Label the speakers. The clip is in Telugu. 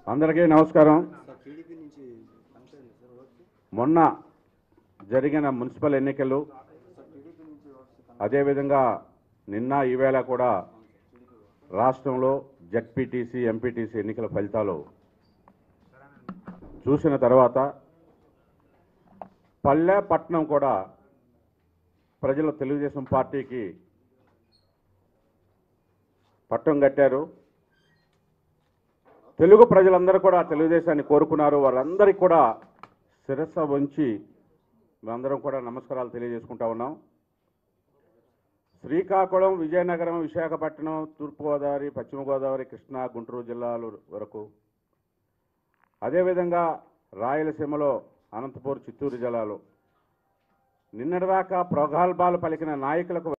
Speaker 1: అందరికీ నమస్కారం మొన్న జరిగిన మున్సిపల్ ఎన్నికలు అదేవిధంగా నిన్న ఈవేళ కూడా రాష్ట్రంలో జడ్పీటీసీ ఎంపీటీసీ ఎన్నికల ఫలితాలు చూసిన తర్వాత పల్లె పట్టణం కూడా ప్రజలు తెలుగుదేశం పార్టీకి పట్టం కట్టారు తెలుగు ప్రజలందరూ కూడా తెలుగుదేశాన్ని కోరుకున్నారు వాళ్ళందరికీ కూడా శిరస్సు వంచి మేమందరం కూడా నమస్కారాలు తెలియజేసుకుంటా ఉన్నాం శ్రీకాకుళం విజయనగరం విశాఖపట్నం తూర్పుగోదావరి పశ్చిమ గోదావరి కృష్ణా గుంటూరు జిల్లాల వరకు అదేవిధంగా రాయలసీమలో అనంతపూర్ చిత్తూరు జిల్లాలో నిన్నటిదాకా ప్రగల్భాలు పలికిన నాయకులకు